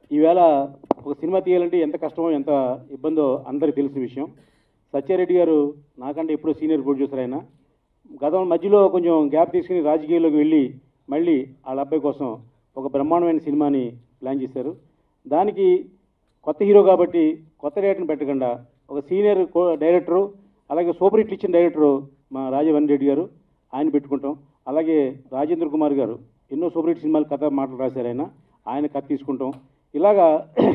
ఈవేళ ఒక సినిమా తీయాలంటే ఎంత కష్టమో ఎంత ఇబ్బందో అందరికీ తెలిసిన విషయం సత్యారెడ్డి గారు నాకంటే ఎప్పుడూ సీనియర్ ప్రొడ్యూసర్ అయినా గతం మధ్యలో కొంచెం గ్యాప్ తీసుకుని రాజకీయాల్లోకి వెళ్ళి మళ్ళీ వాళ్ళ అబ్బాయి కోసం ఒక బ్రహ్మాండమైన సినిమాని ప్లాన్ చేశారు దానికి కొత్త హీరో కాబట్టి కొత్త డైరెక్టర్ని పెట్టకుండా ఒక సీనియర్ కో- డైరెక్టరు అలాగే సూపర్ హిట్లు ఇచ్చిన డైరెక్టరు మా రాజవన్ రెడ్డి గారు ఆయన పెట్టుకుంటాం అలాగే రాజేంద్ర కుమార్ గారు ఎన్నో సూపర్ హిట్ సినిమాలు కథ మాటలు రాశారు ఆయన ఆయన కథ తీసుకుంటాం ఇలాగా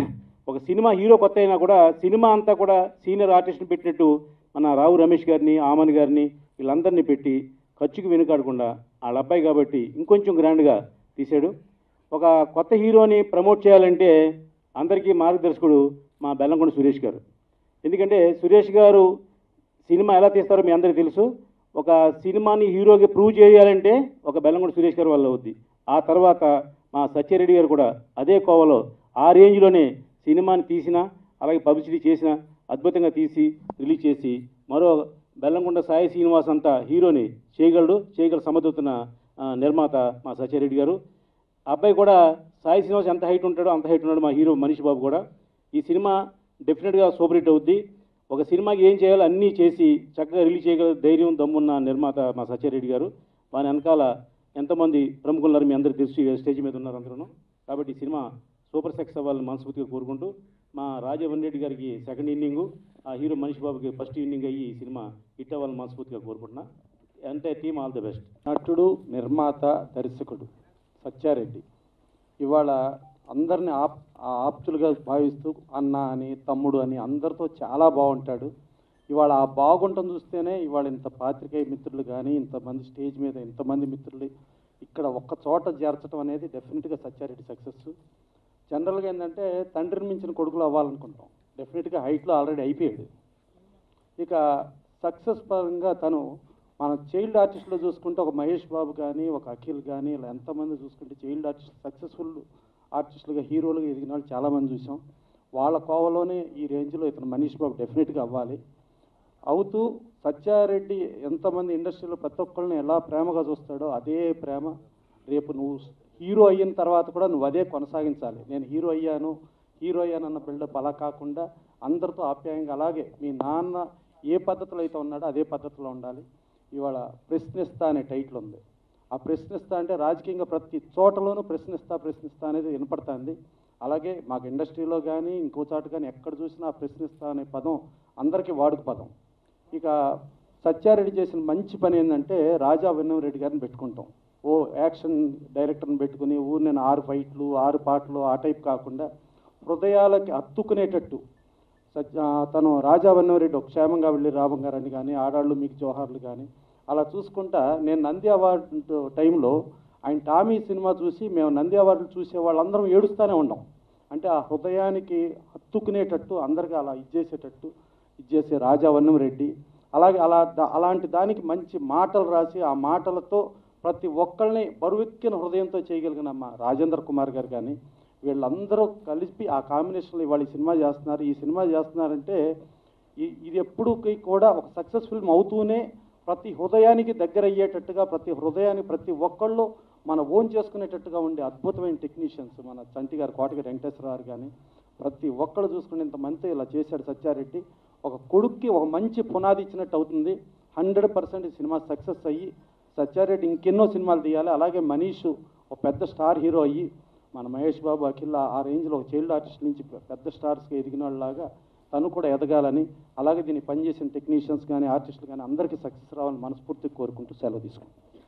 ఒక సినిమా హీరో కొత్త అయినా కూడా సినిమా అంతా కూడా సీనియర్ ఆర్టిస్ట్ని పెట్టినట్టు మన రావు రమేష్ గారిని ఆమన్ గారిని వీళ్ళందరినీ పెట్టి ఖర్చుకి వెనుకాడకుండా వాళ్ళ అబ్బాయి కాబట్టి ఇంకొంచెం గ్రాండ్గా తీశాడు ఒక కొత్త హీరోని ప్రమోట్ చేయాలంటే అందరికీ మార్గదర్శకుడు మా బెల్లంకొండ సురేష్ గారు ఎందుకంటే సురేష్ గారు సినిమా ఎలా తీస్తారో మీ అందరికీ తెలుసు ఒక సినిమాని హీరోకి ప్రూవ్ చేయాలంటే ఒక బెల్లంకొండ సురేష్ గారు వల్ల అవుద్ది ఆ తర్వాత మా సత్యారెడ్డి గారు కూడా అదే కోవలో ఆ రేంజ్లోనే సినిమాని తీసిన అలాగే పబ్లిసిటీ చేసిన అద్భుతంగా తీసి రిలీజ్ చేసి మరో బెల్లంకొండ సాయి శ్రీనివాస్ అంతా హీరోని చేయగలడు చేయగల సమర్థుతున్న ఆ, నిర్మాత మా సత్యారెడ్డి గారు ఆ అబ్బాయి కూడా సాయి శ్రీనివాస్ ఎంత హైట్ ఉంటాడో అంత హైట్ ఉన్నాడు మా హీరో మనీష్ బాబు కూడా ఈ సినిమా డెఫినెట్గా సూపర్ హిట్ అవుద్ది ఒక సినిమాకి ఏం చేయాలో అన్నీ చేసి చక్కగా రిలీజ్ చేయగల ధైర్యం దమ్మున్న నిర్మాత మా సత్యారెడ్డి గారు వాని వెనకాల ఎంతమంది ప్రముఖులు ఉన్నారు మీ అందరికీ తెలుసు ఈ స్టేజ్ మీద ఉన్నారు అందరూ కాబట్టి ఈ సినిమా సూపర్ సక్సెస్ అవ్వాలని మనస్ఫూర్తిగా కోరుకుంటూ మా రాజవన్ రెడ్డి గారికి సెకండ్ ఇన్నింగు ఆ హీరో మనీష్ బాబుకి ఫస్ట్ ఇన్నింగ్ అయ్యి ఈ సినిమా హిట్ అవ్వాలని మనస్ఫూర్తిగా కోరుకుంటున్నా అంటే టీమ్ ఆల్ ది బెస్ట్ నటుడు నిర్మాత దర్శకుడు సత్యారెడ్డి ఇవాళ అందరిని ఆప్ ఆ ఆప్తులుగా భావిస్తూ అన్న అని తమ్ముడు అని అందరితో చాలా బాగుంటాడు ఇవాళ ఆ బాగుంటం చూస్తేనే ఇవాళ ఇంత పాత్రికేయ మిత్రులు కానీ ఇంతమంది స్టేజ్ మీద ఇంతమంది మిత్రులు ఇక్కడ ఒక్క చోట చేర్చడం అనేది డెఫినెట్గా సత్యారెడ్డి సక్సెస్ జనరల్గా ఏంటంటే తండ్రిని మించిన కొడుకులు అవ్వాలనుకుంటాం డెఫినెట్గా హైట్లో ఆల్రెడీ అయిపోయాడు ఇక సక్సెస్ పరంగా తను మన చైల్డ్ ఆర్టిస్ట్లో చూసుకుంటే ఒక మహేష్ బాబు కానీ ఒక అఖిల్ కానీ ఇలా ఎంతమంది చూసుకుంటే చైల్డ్ ఆర్టిస్ట్ సక్సెస్ఫుల్ ఆర్టిస్టులుగా హీరోలుగా ఎదిగిన వాళ్ళు చాలామంది చూసాం వాళ్ళ కోవలోనే ఈ రేంజ్లో ఇతను మనీష్ బాబు డెఫినెట్గా అవ్వాలి అవుతూ సత్యారెడ్డి ఎంతమంది ఇండస్ట్రీలో ప్రతి ఒక్కరిని ఎలా ప్రేమగా చూస్తాడో అదే ప్రేమ రేపు నువ్వు హీరో అయిన తర్వాత కూడా నువ్వు అదే కొనసాగించాలి నేను హీరో అయ్యాను హీరో అయ్యానన్న బిల్డప్ అలా కాకుండా అందరితో ఆప్యాయంగా అలాగే మీ నాన్న ఏ పద్ధతిలో అయితే ఉన్నాడో అదే పద్ధతిలో ఉండాలి ఇవాళ ప్రశ్నిస్తా అనే టైటిల్ ఉంది ఆ ప్రశ్నిస్తా అంటే రాజకీయంగా ప్రతి చోటలోనూ ప్రశ్నిస్తా ప్రశ్నిస్తా అనేది వినపడుతుంది అలాగే మాకు ఇండస్ట్రీలో కానీ ఇంకో చోట కానీ ఎక్కడ చూసినా ఆ ప్రశ్నిస్తా అనే పదం అందరికీ వాడుక పదం ఇక సత్యారెడ్డి చేసిన మంచి పని ఏంటంటే రాజా వెన్నమరెడ్డి గారిని పెట్టుకుంటాం ఓ యాక్షన్ డైరెక్టర్ని పెట్టుకుని ఊరు నేను ఆరు ఫైట్లు ఆరు పాటలు ఆ టైప్ కాకుండా హృదయాలకి హత్తుకునేటట్టు సత్య తను రాజా వన్నవరెడ్డి ఒక క్షేమంగా వెళ్ళి రామం గారని కానీ ఆడాళ్ళు మీకు జోహార్లు కానీ అలా చూసుకుంటా నేను నంది అవార్డు టైంలో ఆయన టామీ సినిమా చూసి మేము నంది అవార్డులు చూసే వాళ్ళందరం ఏడుస్తూనే ఉన్నాం అంటే ఆ హృదయానికి హత్తుకునేటట్టు అందరికీ అలా ఇచ్చేసేటట్టు ఇచ్చేసే రాజా వన్నమరెడ్డి అలాగే అలా దా- అలాంటి దానికి మంచి మాటలు రాసి ఆ మాటలతో ప్రతి ఒక్కరిని బరువెక్కిన హృదయంతో చేయగలిగిన మా రాజేంద్ర కుమార్ గారు కానీ వీళ్ళందరూ కలిపి ఆ కాంబినేషన్లో ఇవాళ ఈ సినిమా చేస్తున్నారు ఈ సినిమా చేస్తున్నారంటే ఈ- ఇది ఎప్పుడు కూడా ఒక సక్సెస్ ఫిల్మ్ అవుతూనే ప్రతి హృదయానికి దగ్గర అయ్యేటట్టుగా ప్రతి హృదయానికి ప్రతి ఒక్కళ్ళు మన ఓన్ చేసుకునేటట్టుగా ఉండే అద్భుతమైన టెక్నీషియన్స్ మన చంటి గారు కోటగిరి వెంకటేశ్వర గారు కానీ ప్రతి ఒక్కళ్ళు చూసుకునే ఇంతమంది ఇలా చేశాడు సత్యారెడ్డి ఒక కొడుక్కి ఒక మంచి పునాది ఇచ్చినట్టు అవుతుంది హండ్రెడ్ పర్సెంట్ ఈ సినిమా సక్సెస్ అయ్యి సత్యారెడ్డి ఇంకెన్నో సినిమాలు తీయాలి అలాగే మనీష్ ఒక పెద్ద స్టార్ హీరో అయ్యి మన మహేష్ బాబు అఖిల్ ఆ రేంజ్లో ఒక చైల్డ్ ఆర్టిస్ట్ నుంచి పెద్ద స్టార్స్కి ఎదిగిన వాళ్ళలాగా తను కూడా ఎదగాలని అలాగే దీన్ని పనిచేసిన టెక్నీషియన్స్ కానీ ఆర్టిస్టులు కానీ అందరికీ సక్సెస్ రావాలని మనస్ఫూర్తిగా కోరుకుంటూ సెలవు తీసుకుంటాం